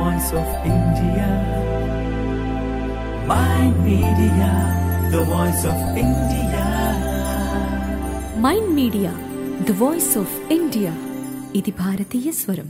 voice of India. My media, the voice of India. Mind Media the voice of India ఇది భారతీయ స్వరం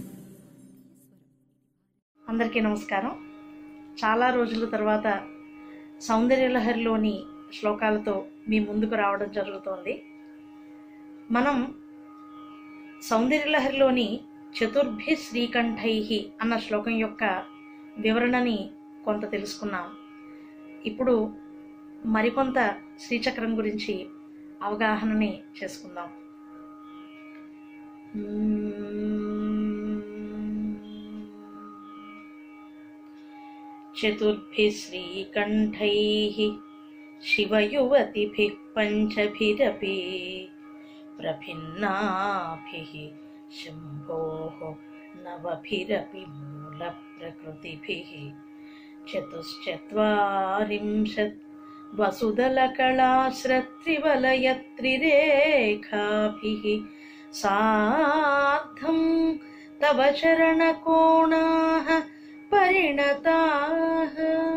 అందరికీ నమస్కారం చాలా రోజుల తర్వాత సౌందర్యలహరిలోని శ్లోకాలతో మీ ముందుకు రావడం జరుగుతోంది మనం సౌందర్యలహరిలోని చతుర్భి శ్రీకంఠై అన్న శ్లోకం యొక్క వివరణని కొంత తెలుసుకున్నాం ఇప్పుడు మరికొంత శ్రీచక్రం గురించి అవగాహనని చేసుకుందాం చతుర్భిः श्रीकण्ठैः शिवयुवतिभिः पञ्चभिरपि प्रभिन्नाभिः शम्भोः नवभिरपि मूलप्रकृतिभिः चतुश्चत्वारिंशत् वसुदलकलाश्रत्रिवलयत्रिरेखाभिः सार्धं तव चरणकोणाः పరిణతాః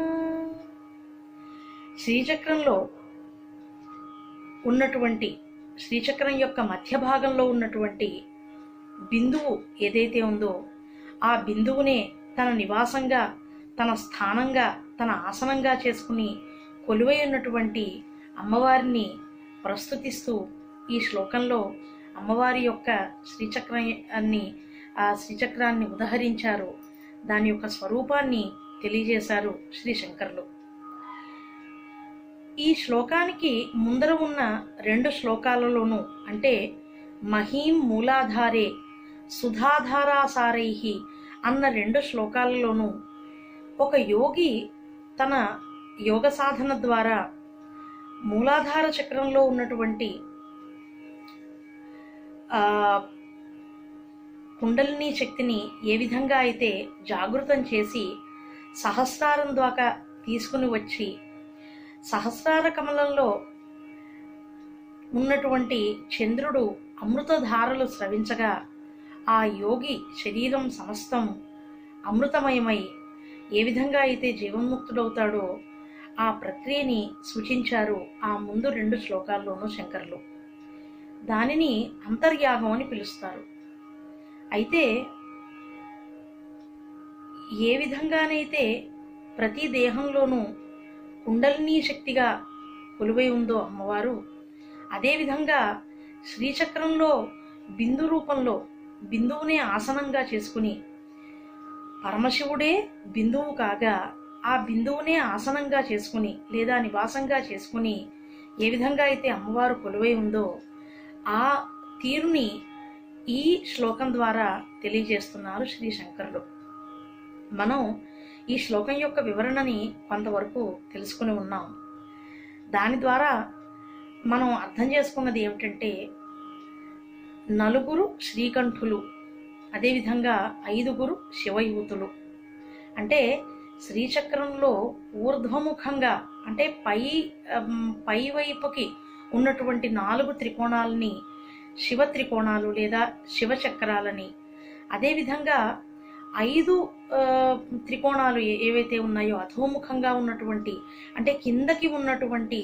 శ్రీచక్రంలో ఉన్నటువంటి శ్రీచక్రం యొక్క మధ్య భాగంలో ఉన్నటువంటి బిందువు ఏదైతే ఉందో ఆ బిందువునే తన నివాసంగా తన స్థానంగా తన ఆసనంగా చేసుకుని కొలువై ఉన్నటువంటి అమ్మవారిని ప్రస్తుతిస్తూ ఈ శ్లోకంలో అమ్మవారి యొక్క శ్రీచక్రాన్ని ఆ శ్రీచక్రాన్ని ఉదహరించారు దాని యొక్క స్వరూపాన్ని తెలియజేశారు శ్రీ శంకర్లు ఈ శ్లోకానికి ముందర ఉన్న రెండు శ్లోకాలలోనూ అంటే మహీం మూలాధారే సుధాధారాసారై అన్న రెండు శ్లోకాలలోనూ ఒక యోగి తన యోగ సాధన ద్వారా మూలాధార చక్రంలో ఉన్నటువంటి ఆ కుండలిని శక్తిని ఏ విధంగా అయితే జాగృతం చేసి సహస్రారం ద్వారా తీసుకుని వచ్చి సహస్రార కమలంలో ఉన్నటువంటి చంద్రుడు అమృతధారలు స్రవించగా ఆ యోగి శరీరం సమస్తం అమృతమయమై ఏ విధంగా అయితే జీవన్ముక్తుడవుతాడో ఆ ప్రక్రియని సూచించారు ఆ ముందు రెండు శ్లోకాల్లోనూ శంకరులు దానిని అంతర్యాగం అని పిలుస్తారు అయితే ఏ విధంగానైతే ప్రతి దేహంలోనూ కుండలిని శక్తిగా కొలువై ఉందో అమ్మవారు అదేవిధంగా శ్రీచక్రంలో బిందు రూపంలో బిందువునే ఆసనంగా చేసుకుని పరమశివుడే బిందువు కాగా ఆ బిందువునే ఆసనంగా చేసుకుని లేదా నివాసంగా చేసుకుని ఏ విధంగా అయితే అమ్మవారు కొలువై ఉందో ఆ తీరుని ఈ శ్లోకం ద్వారా తెలియజేస్తున్నారు శ్రీ శంకరులు మనం ఈ శ్లోకం యొక్క వివరణని కొంతవరకు తెలుసుకుని ఉన్నాం దాని ద్వారా మనం అర్థం చేసుకున్నది ఏమిటంటే నలుగురు శ్రీకంఠులు అదేవిధంగా ఐదుగురు శివయూతులు అంటే శ్రీచక్రంలో ఊర్ధ్వముఖంగా అంటే పై పై వైపుకి ఉన్నటువంటి నాలుగు త్రికోణాలని శివ త్రికోణాలు లేదా శివ చక్రాలని అదేవిధంగా ఐదు త్రికోణాలు ఏవైతే ఉన్నాయో అధోముఖంగా ఉన్నటువంటి అంటే కిందకి ఉన్నటువంటి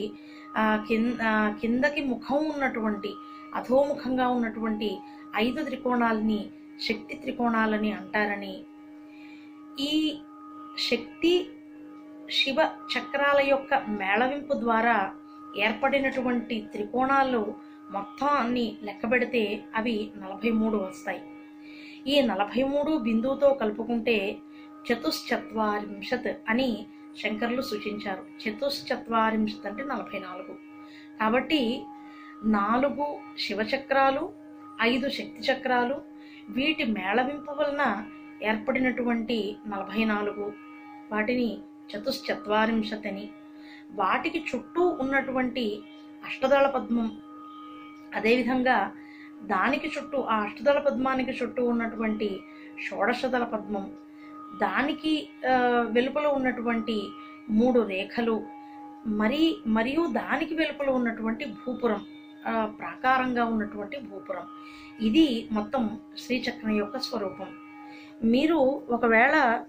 కిందకి ముఖం ఉన్నటువంటి అధోముఖంగా ఉన్నటువంటి ఐదు త్రికోణాలని శక్తి త్రికోణాలని అంటారని ఈ శక్తి శివ చక్రాల యొక్క మేళవింపు ద్వారా ఏర్పడినటువంటి త్రికోణాలు మొత్తం అన్ని లెక్కబెడితే అవి నలభై మూడు వస్తాయి ఈ నలభై మూడు బిందువుతో కలుపుకుంటే చతుశ్చత్వారింశత్ అని శంకర్లు సూచించారు చతుశ్చత్వారింశత్ అంటే నలభై నాలుగు కాబట్టి నాలుగు శివచక్రాలు ఐదు శక్తి చక్రాలు వీటి మేళవింపు వలన ఏర్పడినటువంటి నలభై నాలుగు వాటిని చతుశ్చత్వారింశత్ అని వాటికి చుట్టూ ఉన్నటువంటి అష్టదళ పద్మం అదేవిధంగా దానికి చుట్టూ ఆ అష్టదళ పద్మానికి చుట్టూ ఉన్నటువంటి షోడశదళ పద్మం దానికి వెలుపల ఉన్నటువంటి మూడు రేఖలు మరి మరియు దానికి వెలుపల ఉన్నటువంటి భూపురం ఆ, ప్రాకారంగా ఉన్నటువంటి భూపురం ఇది మొత్తం శ్రీచక్రం యొక్క స్వరూపం మీరు ఒకవేళ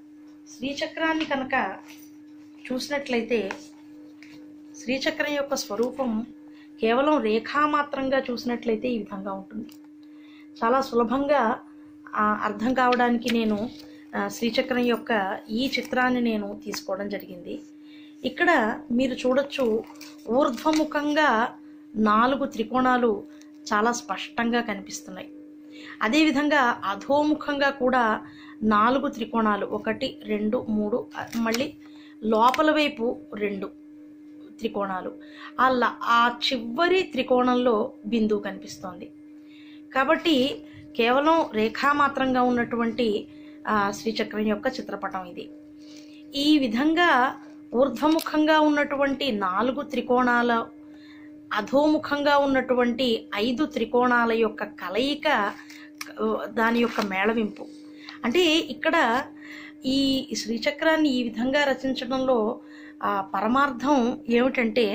శ్రీచక్రాన్ని కనుక చూసినట్లయితే శ్రీచక్రం యొక్క స్వరూపం కేవలం రేఖామాత్రంగా చూసినట్లయితే ఈ విధంగా ఉంటుంది చాలా సులభంగా ఆ, అర్థం కావడానికి నేను ఆ, శ్రీచక్రం యొక్క ఈ చిత్రాన్ని నేను తీసుకోవడం జరిగింది ఇక్కడ మీరు చూడొచ్చు ఊర్ధ్వముఖంగా నాలుగు త్రికోణాలు చాలా స్పష్టంగా కనిపిస్తున్నాయి అదేవిధంగా అధోముఖంగా కూడా నాలుగు త్రికోణాలు ఒకటి రెండు మూడు ఆ, మళ్ళీ లోపల వైపు రెండు త్రికోణాలు ఆ ల- ఆ చివరి త్రికోణంలో బిందువు కనిపిస్తోంది కాబట్టి కేవలం రేఖామాత్రంగా ఉన్నటువంటి ఆ, శ్రీచక్రం యొక్క చిత్రపటం ఇది ఈ విధంగా ఊర్ధ్వముఖంగా ఉన్నటువంటి నాలుగు త్రికోణాల అధోముఖంగా ఉన్నటువంటి ఐదు త్రికోణాల యొక్క కలయిక ఆ, దాని యొక్క మేళవింపు అంటే ఇక్కడ ఈ శ్రీచక్రాన్ని ఈ విధంగా రచించడంలో ఆ పరమార్థం ఏమిటంటే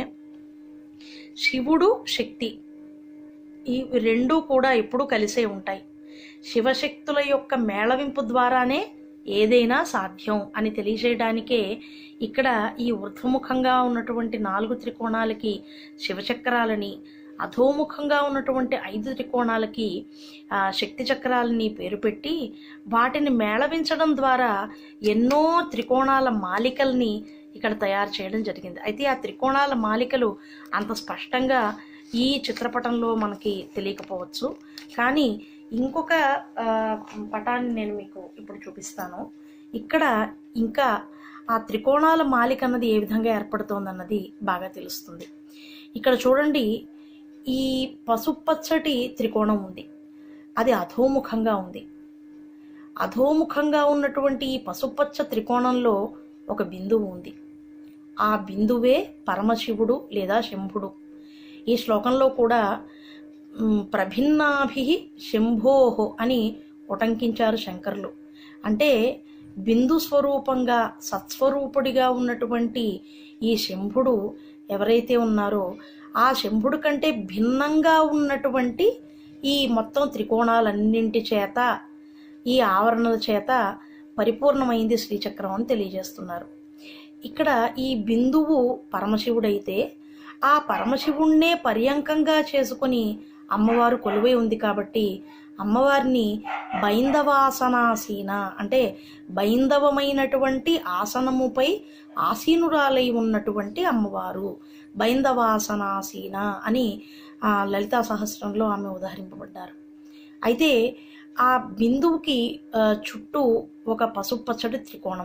శివుడు శక్తి ఈ రెండు కూడా ఎప్పుడూ కలిసే ఉంటాయి శివశక్తుల యొక్క మేళవింపు ద్వారానే ఏదైనా సాధ్యం అని తెలియజేయడానికే ఇక్కడ ఈ ఊర్ధ్వముఖంగా ఉన్నటువంటి నాలుగు త్రికోణాలకి శివచక్రాలని అధోముఖంగా ఉన్నటువంటి ఐదు త్రికోణాలకి ఆ, శక్తి చక్రాలని పేరు పెట్టి వాటిని మేళవించడం ద్వారా ఎన్నో త్రికోణాల మాలికల్ని ఇక్కడ తయారు చేయడం జరిగింది అయితే ఆ త్రికోణాల మాలికలు అంత స్పష్టంగా ఈ చిత్రపటంలో మనకి తెలియకపోవచ్చు కానీ ఇంకొక ఆ, పటాన్ని నేను మీకు ఇప్పుడు చూపిస్తాను ఇక్కడ ఇంకా ఆ త్రికోణాల మాలిక అన్నది ఏ విధంగా ఏర్పడుతోందన్నది బాగా తెలుస్తుంది ఇక్కడ చూడండి ఈ పసుపచ్చటి త్రికోణం ఉంది అది అధోముఖంగా ఉంది అధోముఖంగా ఉన్నటువంటి ఈ పసుపచ్చ త్రికోణంలో ఒక బిందువు ఉంది ఆ బిందువే పరమశివుడు లేదా శంభుడు ఈ శ్లోకంలో కూడా మ్, ప్రభిన్నాభి శంభోహో అని ఉటంకించారు శంకరులు అంటే బిందు స్వరూపంగా సత్స్వరూపుడిగా ఉన్నటువంటి ఈ శంభుడు ఎవరైతే ఉన్నారో ఆ శంభుడు కంటే భిన్నంగా ఉన్నటువంటి ఈ మొత్తం త్రికోణాలన్నింటి చేత ఈ ఆవరణల చేత పరిపూర్ణమైంది శ్రీచక్రం అని తెలియజేస్తున్నారు ఇక్కడ ఈ బిందువు పరమశివుడైతే ఆ పరమశివుణ్ణే పర్యంకంగా చేసుకుని అమ్మవారు కొలువై ఉంది కాబట్టి అమ్మవారిని బైందవాసనాసీన అంటే బైందవమైనటువంటి ఆసనముపై ఆసీనురాలై ఉన్నటువంటి అమ్మవారు బైందవాసనాసీన అని ఆ లలితా సహస్రంలో ఆమె ఉదహరింపబడ్డారు అయితే ఆ బిందువుకి ఆ, చుట్టూ ఒక పసుపచ్చటి త్రికోణం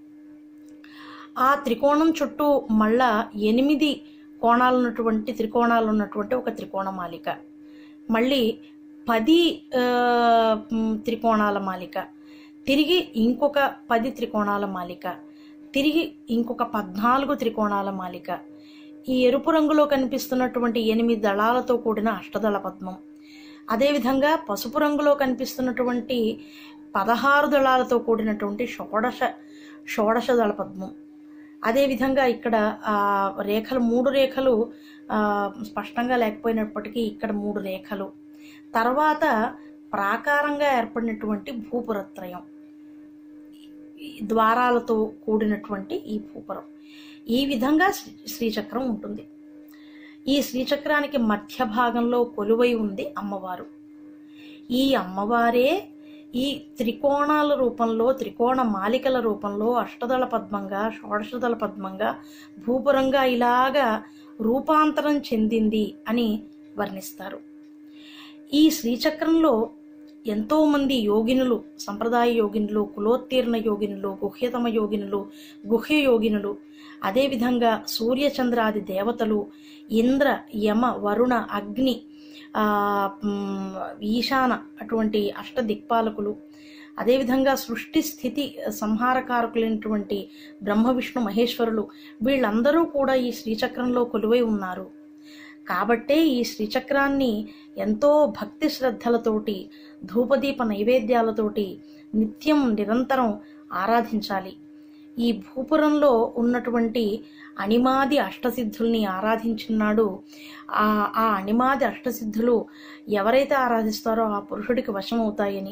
ఆ త్రికోణం చుట్టూ మళ్ళా ఎనిమిది కోణాలు ఉన్నటువంటి త్రికోణాలు ఉన్నటువంటి ఒక త్రికోణ మాలిక మళ్ళీ పది ఆ, మ్, త్రికోణాల మాలిక తిరిగి ఇంకొక పది త్రికోణాల మాలిక తిరిగి ఇంకొక పద్నాలుగు త్రికోణాల మాలిక ఈ ఎరుపు రంగులో కనిపిస్తున్నటువంటి ఎనిమిది దళాలతో కూడిన అష్టదళ పద్మం అదేవిధంగా పసుపు రంగులో కనిపిస్తున్నటువంటి పదహారు దళాలతో కూడినటువంటి షోడశ షోడశ దళ పద్మం అదేవిధంగా ఇక్కడ ఆ రేఖలు మూడు రేఖలు ఆ, స్పష్టంగా లేకపోయినప్పటికీ ఇక్కడ మూడు రేఖలు తర్వాత ప్రాకారంగా ఏర్పడినటువంటి భూపురత్రయం ఈ ద్వారాలతో కూడినటువంటి ఈ భూపురం ఈ విధంగా శ్రీ- శ్రీచక్రం ఉంటుంది ఈ శ్రీచక్రానికి మధ్య భాగంలో కొలువై ఉంది అమ్మవారు ఈ అమ్మవారే ఈ త్రికోణాల రూపంలో త్రికోణ మాలికల రూపంలో అష్టదళ పద్మంగా షోడశదళ పద్మంగా భూపురంగా ఇలాగా రూపాంతరం చెందింది అని వర్ణిస్తారు ఈ శ్రీచక్రంలో ఎంతో మంది యోగినులు సంప్రదాయ యోగినులు కులోత్తీర్ణ యోగినులు గుహ్యతమ యోగినులు గుహ్య యోగినులు అదేవిధంగా సూర్యచంద్రాది దేవతలు ఇంద్ర యమ వరుణ అగ్ని ఆ, మ్, ఈశాన అటువంటి అష్ట దిక్పాలకులు అదేవిధంగా సృష్టి స్థితి సంహారకారకులైనటువంటి బ్రహ్మ విష్ణు మహేశ్వరులు వీళ్ళందరూ కూడా ఈ శ్రీచక్రంలో కొలువై ఉన్నారు కాబట్టే ఈ శ్రీచక్రాన్ని ఎంతో భక్తి శ్రద్ధలతోటి ధూపదీప నైవేద్యాలతోటి నిత్యం నిరంతరం ఆరాధించాలి ఈ భూపురంలో ఉన్నటువంటి అణిమాది అష్టసిద్ధుల్ని ఆరాధించినాడు ఆ ఆ అణిమాది అష్టసిద్ధులు ఎవరైతే ఆరాధిస్తారో ఆ పురుషుడికి వశం అవుతాయని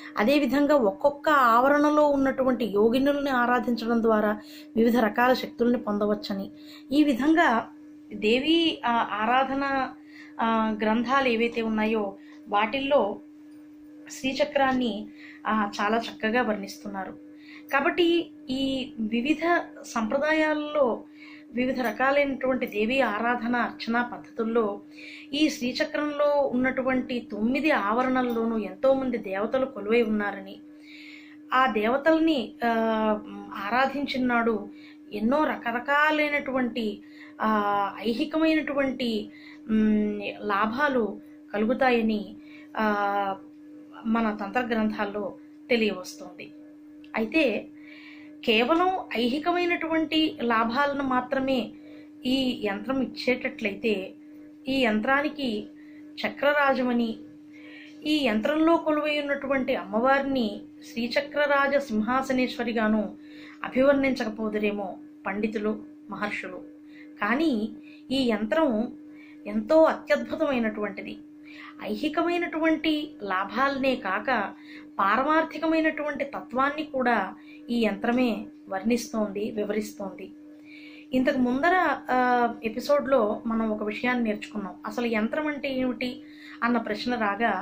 అదేవిధంగా ఒక్కొక్క ఆవరణలో ఉన్నటువంటి యోగినుల్ని ఆరాధించడం ద్వారా వివిధ రకాల శక్తుల్ని పొందవచ్చని ఈ విధంగా దేవి ఆ, ఆరాధన ఆ, గ్రంథాలు ఏవైతే ఉన్నాయో వాటిల్లో శ్రీచక్రాన్ని ఆ, చాలా చక్కగా వర్ణిస్తున్నారు కాబట్టి ఈ వివిధ సంప్రదాయాల్లో వివిధ రకాలైనటువంటి దేవి ఆరాధన అర్చన పద్ధతుల్లో ఈ శ్రీచక్రంలో ఉన్నటువంటి తొమ్మిది ఆవరణల్లోనూ ఎంతో మంది దేవతలు కొలువై ఉన్నారని ఆ దేవతల్ని ఆ, ఆరాధించిన నాడు ఎన్నో రకరకాలైనటువంటి ఆ, ఐహికమైనటువంటి మ్, లాభాలు కలుగుతాయని ఆ, మన తంత్ర గ్రంథాల్లో తెలియవస్తుంది అయితే కేవలం ఐహికమైనటువంటి లాభాలను మాత్రమే ఈ యంత్రం ఇచ్చేటట్లయితే ఈ యంత్రానికి చక్రరాజమని ఈ యంత్రంలో కొలువై ఉన్నటువంటి అమ్మవారిని శ్రీచక్రరాజ సింహాసనేశ్వరిగాను అభివర్ణించకపోదురేమో పండితులు మహర్షులు కానీ ఈ యంత్రం ఎంతో అత్యద్భుతమైనటువంటిది ఐహికమైనటువంటి లాభాలనే కాక పారమార్థికమైనటువంటి తత్వాన్ని కూడా ఈ యంత్రమే వర్ణిస్తోంది వివరిస్తోంది ఇంతకు ముందర ఆ, ఎపిసోడ్లో మనం ఒక విషయాన్ని నేర్చుకున్నాం అసలు యంత్రం అంటే ఏమిటి అన్న ప్రశ్న రాగా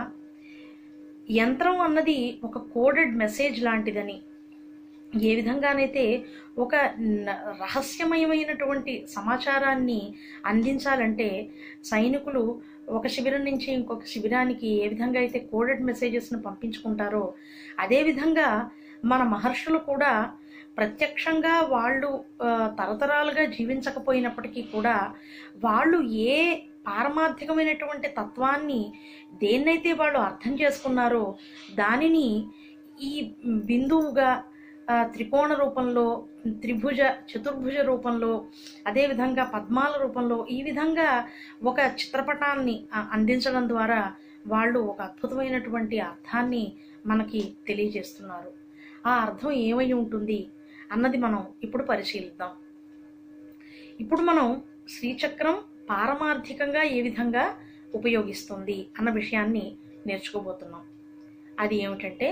యంత్రం అన్నది ఒక కోడెడ్ మెసేజ్ లాంటిదని ఏ విధంగానైతే ఒక న- రహస్యమయమైనటువంటి సమాచారాన్ని అందించాలంటే సైనికులు ఒక శిబిరం నుంచి ఇంకొక శిబిరానికి ఏ విధంగా అయితే కోడెడ్ మెసేజెస్ను పంపించుకుంటారో అదేవిధంగా మన మహర్షులు కూడా ప్రత్యక్షంగా వాళ్ళు ఆ, తరతరాలుగా జీవించకపోయినప్పటికీ కూడా వాళ్ళు ఏ పారమార్థికమైనటువంటి తత్వాన్ని దేన్నైతే వాళ్ళు అర్థం చేసుకున్నారో దానిని ఈ బిందువుగా ఆ, త్రికోణ రూపంలో త్రిభుజ చతుర్భుజ రూపంలో అదేవిధంగా పద్మాల రూపంలో ఈ విధంగా ఒక చిత్రపటాన్ని ఆ, అందించడం ద్వారా వాళ్ళు ఒక అద్భుతమైనటువంటి అర్థాన్ని మనకి తెలియజేస్తున్నారు ఆ అర్థం ఏమై ఉంటుంది అన్నది మనం ఇప్పుడు పరిశీలిద్దాం ఇప్పుడు మనం శ్రీచక్రం పారమార్థికంగా ఏ విధంగా ఉపయోగిస్తుంది అన్న విషయాన్ని నేర్చుకోబోతున్నాం అది ఏమిటంటే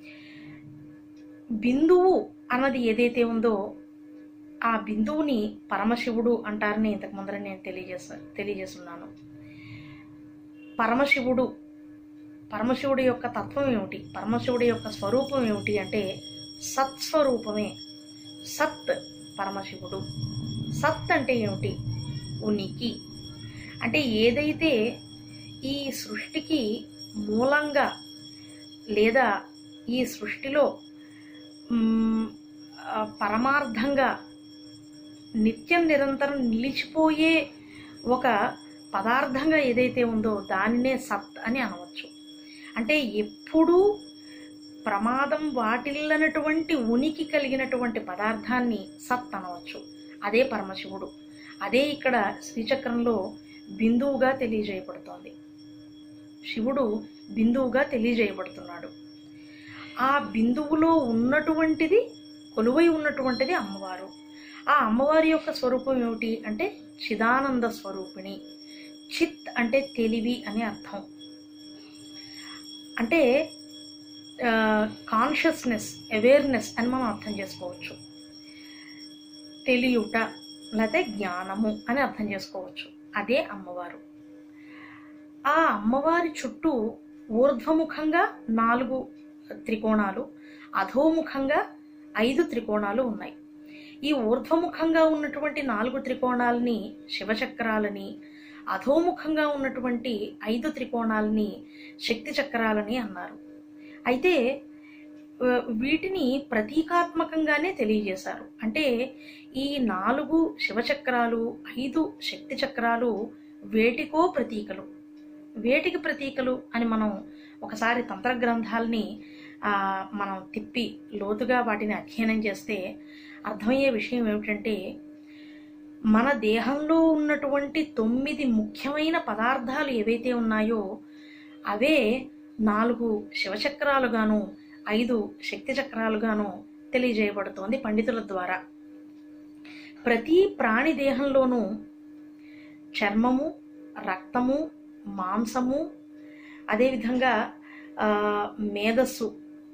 బిందువు అన్నది ఏదైతే ఉందో ఆ బిందువుని పరమశివుడు అంటారని ఇంతకు ముందర నేను తెలియజేసా తెలియజేస్తున్నాను పరమశివుడు పరమశివుడి యొక్క తత్వం ఏమిటి పరమశివుడి యొక్క స్వరూపం ఏమిటి అంటే సత్స్వరూపమే సత్ పరమశివుడు సత్ అంటే ఏమిటి ఉనికి అంటే ఏదైతే ఈ సృష్టికి మూలంగా లేదా ఈ సృష్టిలో మ్, ఆ, పరమార్థంగా నిత్యం నిరంతరం నిలిచిపోయే ఒక పదార్థంగా ఏదైతే ఉందో దానినే సత్ అని అనవచ్చు అంటే ఎప్పుడూ ప్రమాదం వాటిల్లనటువంటి ఉనికి కలిగినటువంటి పదార్థాన్ని సత్ అనవచ్చు అదే పరమశివుడు అదే ఇక్కడ శ్రీచక్రంలో బిందువుగా తెలియజేయబడుతోంది శివుడు బిందువుగా తెలియజేయబడుతున్నాడు ఆ బిందువులో ఉన్నటువంటిది కొలువై ఉన్నటువంటిది అమ్మవారు ఆ అమ్మవారి యొక్క స్వరూపం ఏమిటి అంటే చిదానంద స్వరూపిణి చిత్ అంటే తెలివి అని అర్థం అంటే కాన్షియస్నెస్ అవేర్నెస్ అని మనం అర్థం చేసుకోవచ్చు తెలియుట లేకపోతే జ్ఞానము అని అర్థం చేసుకోవచ్చు అదే అమ్మవారు ఆ అమ్మవారి చుట్టూ ఊర్ధ్వముఖంగా నాలుగు త్రికోణాలు అధోముఖంగా ఐదు త్రికోణాలు ఉన్నాయి ఈ ఊర్ధ్వముఖంగా ఉన్నటువంటి నాలుగు త్రికోణాలని శివచక్రాలని అధోముఖంగా ఉన్నటువంటి ఐదు త్రికోణాలని శక్తి చక్రాలని అన్నారు అయితే ఆ, వీటిని ప్రతీకాత్మకంగానే తెలియజేశారు అంటే ఈ నాలుగు శివచక్రాలు ఐదు శక్తి చక్రాలు వేటికో ప్రతీకలు వేటికి ప్రతీకలు అని మనం ఒకసారి తంత్ర గ్రంథాలని ఆ, మనం తిప్పి లోతుగా వాటిని అధ్యయనం చేస్తే అర్థమయ్యే విషయం ఏమిటంటే మన దేహంలో ఉన్నటువంటి తొమ్మిది ముఖ్యమైన పదార్థాలు ఏవైతే ఉన్నాయో అవే నాలుగు శివచక్రాలుగాను ఐదు శక్తి చక్రాలుగాను తెలియజేయబడుతోంది పండితుల ద్వారా ప్రతి ప్రాణి దేహంలోనూ చర్మము రక్తము మాంసము అదేవిధంగా ఆ, మేధస్సు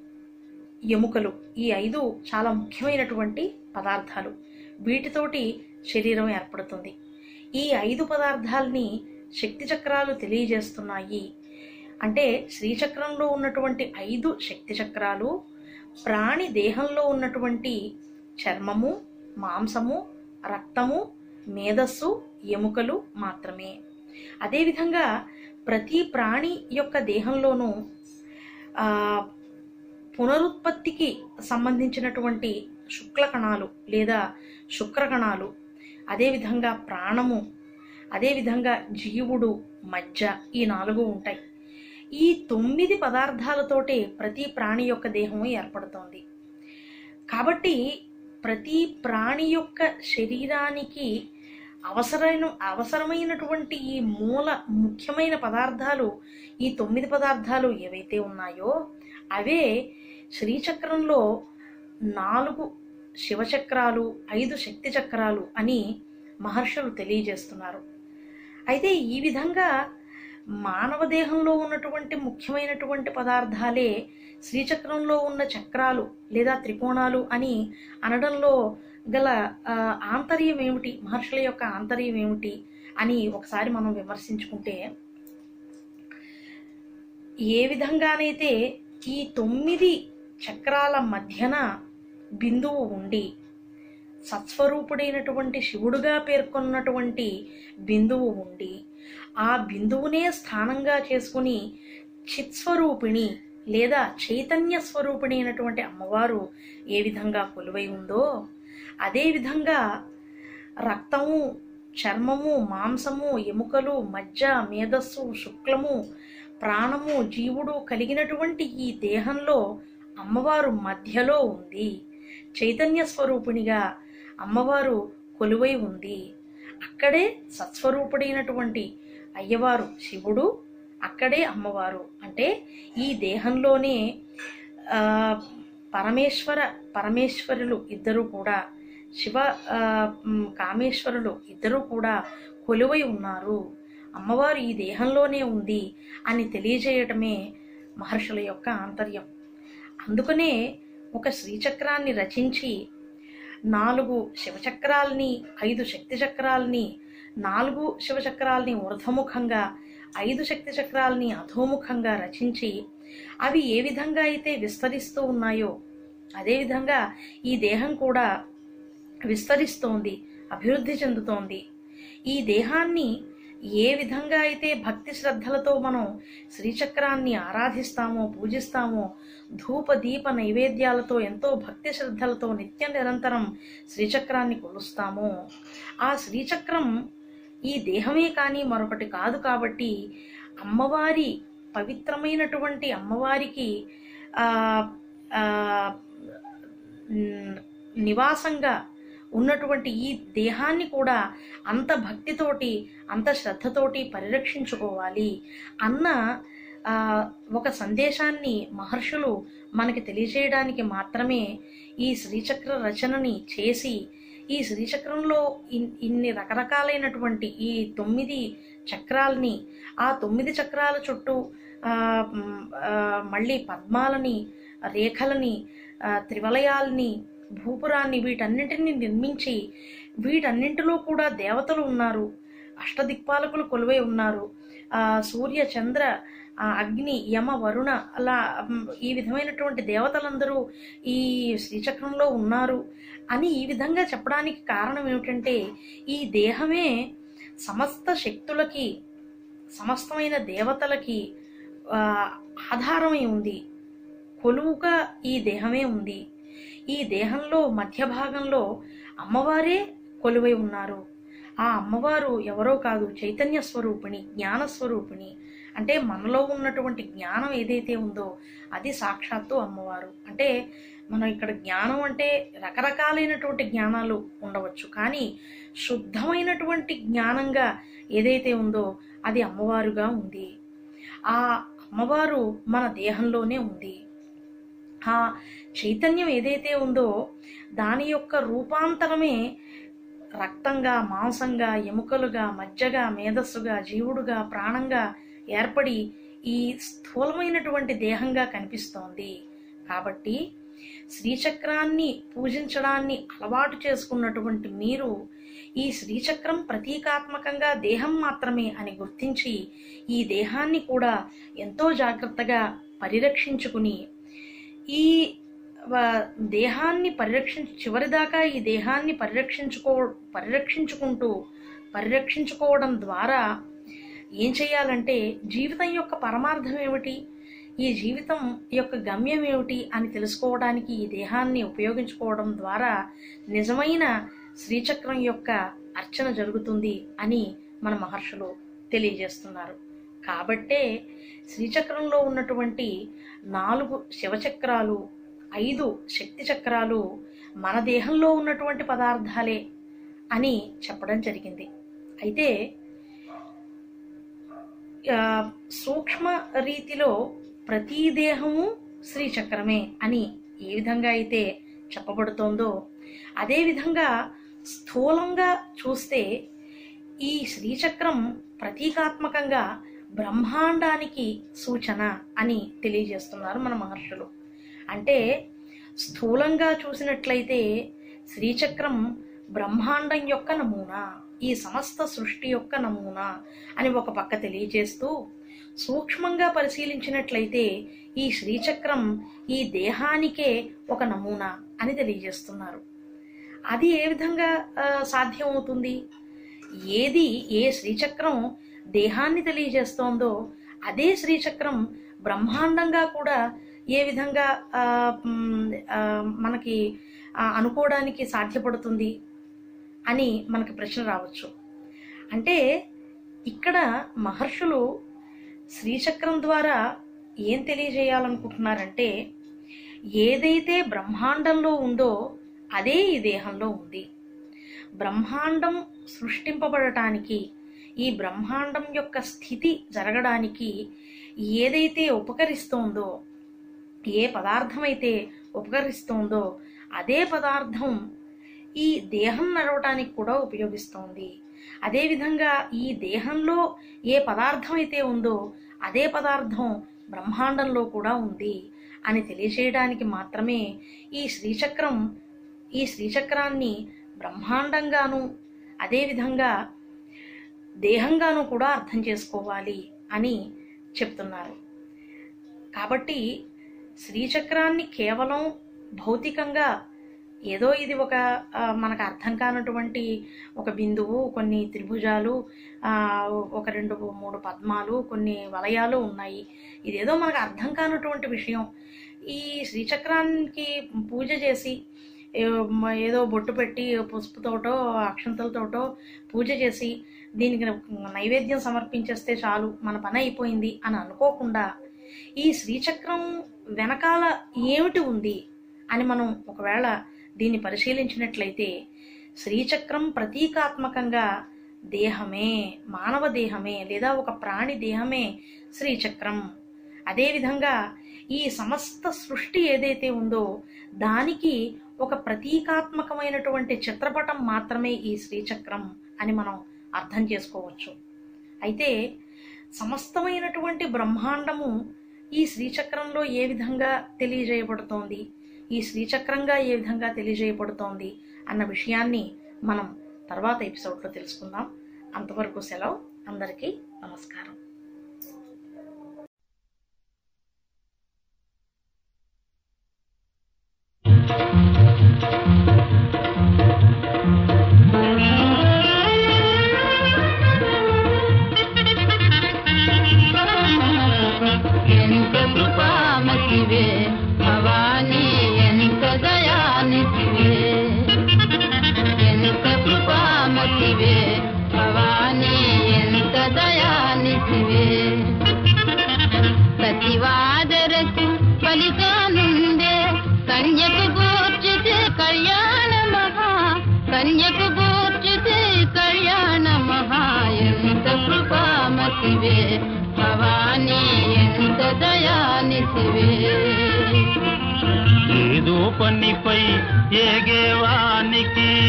ఎముకలు ఈ ఐదు చాలా ముఖ్యమైనటువంటి పదార్థాలు వీటితోటి శరీరం ఏర్పడుతుంది ఈ ఐదు పదార్థాలని శక్తి చక్రాలు తెలియజేస్తున్నాయి అంటే శ్రీచక్రంలో ఉన్నటువంటి ఐదు శక్తి చక్రాలు ప్రాణి దేహంలో ఉన్నటువంటి చర్మము మాంసము రక్తము మేధస్సు ఎముకలు మాత్రమే అదేవిధంగా ప్రతి ప్రాణి యొక్క దేహంలోనూ ఆ, పునరుత్పత్తికి సంబంధించినటువంటి శుక్ల కణాలు లేదా శుక్ర కణాలు అదేవిధంగా ప్రాణము అదేవిధంగా జీవుడు మజ్జ ఈ నాలుగు ఉంటాయి ఈ తొమ్మిది పదార్థాలతోటే ప్రతి ప్రాణి యొక్క దేహం ఏర్పడుతోంది కాబట్టి ప్రతి ప్రాణి యొక్క శరీరానికి అవసరమైన అవసరమైనటువంటి ఈ మూల ముఖ్యమైన పదార్థాలు ఈ తొమ్మిది పదార్థాలు ఏవైతే ఉన్నాయో అవే శ్రీచక్రంలో నాలుగు శివచక్రాలు ఐదు శక్తి చక్రాలు అని మహర్షులు తెలియజేస్తున్నారు అయితే ఈ విధంగా మానవ దేహంలో ఉన్నటువంటి ముఖ్యమైనటువంటి పదార్థాలే శ్రీచక్రంలో ఉన్న చక్రాలు లేదా త్రికోణాలు అని అనడంలో గల ఆ, ఆంతర్యం ఏమిటి మహర్షుల యొక్క ఆంతర్యం ఏమిటి అని ఒకసారి మనం విమర్శించుకుంటే ఏ విధంగానైతే ఈ తొమ్మిది చక్రాల మధ్యన బిందువు ఉండి సత్స్వరూపుడైనటువంటి శివుడుగా పేర్కొన్నటువంటి బిందువు ఉండి ఆ బిందువునే స్థానంగా చేసుకుని చిత్స్వరూపిణి లేదా చైతన్య స్వరూపిణి అయినటువంటి అమ్మవారు ఏ విధంగా కొలువై ఉందో అదే విధంగా రక్తము చర్మము మాంసము ఎముకలు మజ్జ మేధస్సు శుక్లము ప్రాణము జీవుడు కలిగినటువంటి ఈ దేహంలో అమ్మవారు మధ్యలో ఉంది చైతన్య స్వరూపిణిగా అమ్మవారు కొలువై ఉంది అక్కడే సత్స్వరూపుడైనటువంటి అయ్యవారు శివుడు అక్కడే అమ్మవారు అంటే ఈ దేహంలోనే ఆ, పరమేశ్వర పరమేశ్వరులు ఇద్దరు కూడా శివ ఆ, మ్, కామేశ్వరులు ఇద్దరు కూడా కొలువై ఉన్నారు అమ్మవారు ఈ దేహంలోనే ఉంది అని తెలియజేయటమే మహర్షుల యొక్క ఆంతర్యం అందుకనే ఒక శ్రీచక్రాన్ని రచించి నాలుగు శివచక్రాల్ని ఐదు శక్తి చక్రాల్ని నాలుగు శివచక్రాల్ని ఊర్ధ్వముఖంగా ఐదు శక్తి చక్రాల్ని అధోముఖంగా రచించి అవి ఏ విధంగా అయితే విస్తరిస్తూ ఉన్నాయో అదేవిధంగా ఈ దేహం కూడా విస్తరిస్తోంది అభివృద్ధి చెందుతోంది ఈ దేహాన్ని ఏ విధంగా అయితే భక్తి శ్రద్ధలతో మనం శ్రీచక్రాన్ని ఆరాధిస్తామో పూజిస్తామో ధూప దీప నైవేద్యాలతో ఎంతో భక్తి శ్రద్ధలతో నిత్య నిరంతరం శ్రీచక్రాన్ని కొలుస్తామో ఆ శ్రీచక్రం ఈ దేహమే కానీ మరొకటి కాదు కాబట్టి అమ్మవారి పవిత్రమైనటువంటి అమ్మవారికి ఆ, ఆ, న్- నివాసంగా ఉన్నటువంటి ఈ దేహాన్ని కూడా అంత భక్తితోటి అంత శ్రద్ధతోటి పరిరక్షించుకోవాలి అన్న ఆ, ఒక సందేశాన్ని మహర్షులు మనకి తెలియజేయడానికి మాత్రమే ఈ శ్రీచక్ర రచనని చేసి ఈ శ్రీచక్రంలో ఇన్- ఇన్ని రకరకాలైనటువంటి ఈ తొమ్మిది చక్రాలని ఆ తొమ్మిది చక్రాల చుట్టూ ఆ, మ్, ఆ, మళ్ళీ పద్మాలని రేఖలని ఆ, త్రివలయాల్ని భూపురాన్ని వీటన్నింటినీ నిర్మించి వీటన్నింటిలో కూడా దేవతలు ఉన్నారు అష్టదిక్పాలకులు కొలువై ఉన్నారు ఆ సూర్య చంద్ర ఆ అగ్ని యమ వరుణ అలా మ్, ఈ విధమైనటువంటి దేవతలందరూ ఈ శ్రీచక్రంలో ఉన్నారు అని ఈ విధంగా చెప్పడానికి కారణం ఏమిటంటే ఈ దేహమే సమస్త శక్తులకి సమస్తమైన దేవతలకి ఆ, ఆధారమై ఉంది కొలువుగా ఈ దేహమే ఉంది ఈ దేహంలో మధ్య భాగంలో అమ్మవారే కొలువై ఉన్నారు ఆ అమ్మవారు ఎవరో కాదు చైతన్య స్వరూపిణి జ్ఞాన స్వరూపిణి అంటే మనలో ఉన్నటువంటి జ్ఞానం ఏదైతే ఉందో అది సాక్షాత్తు అమ్మవారు అంటే మనం ఇక్కడ జ్ఞానం అంటే రకరకాలైనటువంటి జ్ఞానాలు ఉండవచ్చు కానీ శుద్ధమైనటువంటి జ్ఞానంగా ఏదైతే ఉందో అది అమ్మవారుగా ఉంది ఆ అమ్మవారు మన దేహంలోనే ఉంది ఆ చైతన్యం ఏదైతే ఉందో దాని యొక్క రూపాంతరమే రక్తంగా మాంసంగా ఎముకలుగా మజ్జగా మేధస్సుగా జీవుడుగా ప్రాణంగా ఏర్పడి ఈ స్థూలమైనటువంటి దేహంగా కనిపిస్తోంది కాబట్టి శ్రీచక్రాన్ని పూజించడాన్ని అలవాటు చేసుకున్నటువంటి మీరు ఈ శ్రీచక్రం ప్రతీకాత్మకంగా దేహం మాత్రమే అని గుర్తించి ఈ దేహాన్ని కూడా ఎంతో జాగ్రత్తగా పరిరక్షించుకుని ఈ వ- దేహాన్ని పరిరక్షించు చివరిదాకా ఈ దేహాన్ని పరిరక్షించుకో పరిరక్షించుకుంటూ పరిరక్షించుకోవడం ద్వారా ఏం చేయాలంటే జీవితం యొక్క పరమార్థం ఏమిటి ఈ జీవితం యొక్క గమ్యం ఏమిటి అని తెలుసుకోవడానికి ఈ దేహాన్ని ఉపయోగించుకోవడం ద్వారా నిజమైన శ్రీచక్రం యొక్క అర్చన జరుగుతుంది అని మన మహర్షులు తెలియజేస్తున్నారు కాబట్టే శ్రీచక్రంలో ఉన్నటువంటి నాలుగు శివచక్రాలు ఐదు శక్తి చక్రాలు మన దేహంలో ఉన్నటువంటి పదార్థాలే అని చెప్పడం జరిగింది అయితే ఆ, సూక్ష్మ రీతిలో ప్రతి దేహము శ్రీచక్రమే అని ఏ విధంగా అయితే చెప్పబడుతోందో అదేవిధంగా స్థూలంగా చూస్తే ఈ శ్రీచక్రం ప్రతీకాత్మకంగా బ్రహ్మాండానికి సూచన అని తెలియజేస్తున్నారు మన మహర్షులు అంటే స్థూలంగా చూసినట్లయితే శ్రీచక్రం బ్రహ్మాండం యొక్క నమూనా ఈ సమస్త సృష్టి యొక్క నమూనా అని ఒక పక్క తెలియజేస్తూ సూక్ష్మంగా పరిశీలించినట్లయితే ఈ శ్రీచక్రం ఈ దేహానికే ఒక నమూనా అని తెలియజేస్తున్నారు అది ఏ విధంగా ఆ, సాధ్యమవుతుంది ఏది ఏ శ్రీచక్రం దేహాన్ని తెలియజేస్తోందో అదే శ్రీచక్రం బ్రహ్మాండంగా కూడా ఏ విధంగా ఆ, మ్, ఆ, మనకి ఆ, అనుకోవడానికి సాధ్యపడుతుంది అని మనకి ప్రశ్న రావచ్చు అంటే ఇక్కడ మహర్షులు శ్రీచక్రం ద్వారా ఏం తెలియజేయాలనుకుంటున్నారంటే ఏదైతే బ్రహ్మాండంలో ఉందో అదే ఈ దేహంలో ఉంది బ్రహ్మాండం సృష్టింపబడటానికి ఈ బ్రహ్మాండం యొక్క స్థితి జరగడానికి ఏదైతే ఉపకరిస్తోందో ఏ పదార్థం అయితే ఉపకరిస్తోందో అదే పదార్థం ఈ దేహం నడవటానికి కూడా ఉపయోగిస్తోంది అదేవిధంగా ఈ దేహంలో ఏ పదార్థం అయితే ఉందో అదే పదార్థం బ్రహ్మాండంలో కూడా ఉంది అని తెలియజేయడానికి మాత్రమే ఈ శ్రీచక్రం ఈ శ్రీచక్రాన్ని బ్రహ్మాండంగాను అదేవిధంగా దేహంగాను కూడా అర్థం చేసుకోవాలి అని చెప్తున్నారు కాబట్టి శ్రీచక్రాన్ని కేవలం భౌతికంగా ఏదో ఇది ఒక ఆ, మనకు అర్థం కానటువంటి ఒక బిందువు కొన్ని త్రిభుజాలు ఆ, ఒక రెండు మూడు పద్మాలు కొన్ని వలయాలు ఉన్నాయి ఇదేదో మనకు అర్థం కానటువంటి విషయం ఈ శ్రీచక్రానికి పూజ చేసి ఏ- మ- ఏదో బొట్టు పెట్టి పసుపుతోటో అక్షంతలతోటో పూజ చేసి దీనికి నైవేద్యం సమర్పించేస్తే చాలు మన పని అయిపోయింది అని అనుకోకుండా ఈ శ్రీచక్రం వెనకాల ఏమిటి ఉంది అని మనం ఒకవేళ దీన్ని పరిశీలించినట్లయితే శ్రీచక్రం ప్రతీకాత్మకంగా దేహమే మానవ దేహమే లేదా ఒక ప్రాణి దేహమే శ్రీచక్రం అదేవిధంగా ఈ సమస్త సృష్టి ఏదైతే ఉందో దానికి ఒక ప్రతీకాత్మకమైనటువంటి చిత్రపటం మాత్రమే ఈ శ్రీచక్రం అని మనం అర్థం చేసుకోవచ్చు అయితే సమస్తమైనటువంటి బ్రహ్మాండము ఈ శ్రీచక్రంలో ఏ విధంగా తెలియజేయబడుతోంది ఈ శ్రీచక్రంగా ఏ విధంగా తెలియజేయబడుతోంది అన్న విషయాన్ని మనం తర్వాత ఎపిసోడ్లో తెలుసుకుందాం అంతవరకు సెలవు అందరికీ నమస్కారం ఎంత కృపామతివే భవానీ ఎంత దయానితివే ఎంత కృపామతివే భవానీ ఎంత దయానితివే ప్రతివాదరకు ఫలితానుందే కన్యకు గూర్చితే కళ్యాణ మహా కన్యకు గూర్చితే కళ్యాణ మహా ఎంత కృపామతివే భవానీ ఎంత దయానితివే ఏదో పనిపై ఏగేవానికి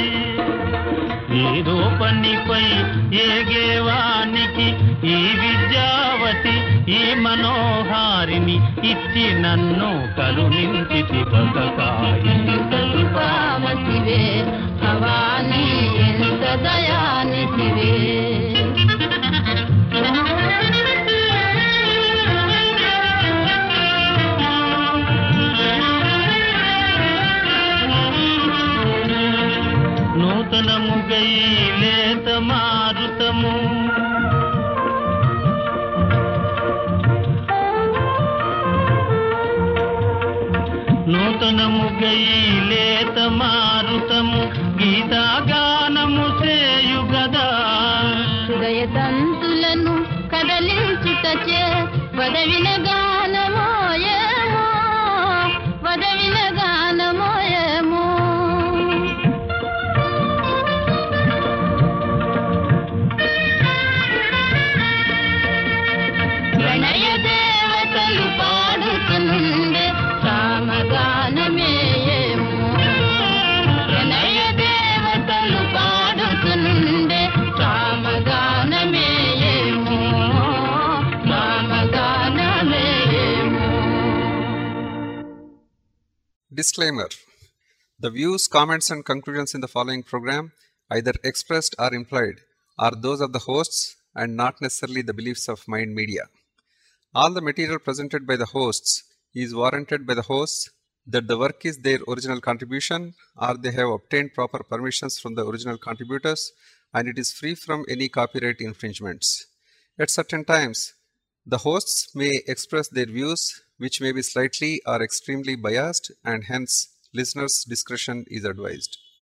ఏదో పనిపై ఏగేవానికి ఈ విద్య ఇచ్చి నన్ను కరుణించితి బతకాయి కృపావతివే భవానీ ఎంత దయానిధివే నూతనముగై లేత మారుతము నూతనముగై లేత మారుతము గీతాగానము చేయు గదా హృదయ తంతులను కదలించుటచే వదవిన గానమోయేమో వదవిన గానమోయేమో ప్రణయ దేవతలు పాడుతునుండే సామగానమేయేమో ప్రణయ దేవతలు పాడుతునుండే సామగానమేయేమో సామగానమేయేమో Disclaimer The views, comments, and conclusions in the following program, either expressed or implied, are those of the hosts and not necessarily the beliefs of Mind Media. All the material presented by the hosts is warranted by the hosts that the work is their original contribution or they have obtained proper permissions from the original contributors and it is free from any copyright infringements. At certain times, the hosts may express their views, which may be slightly or extremely biased, and hence listeners' discretion is advised.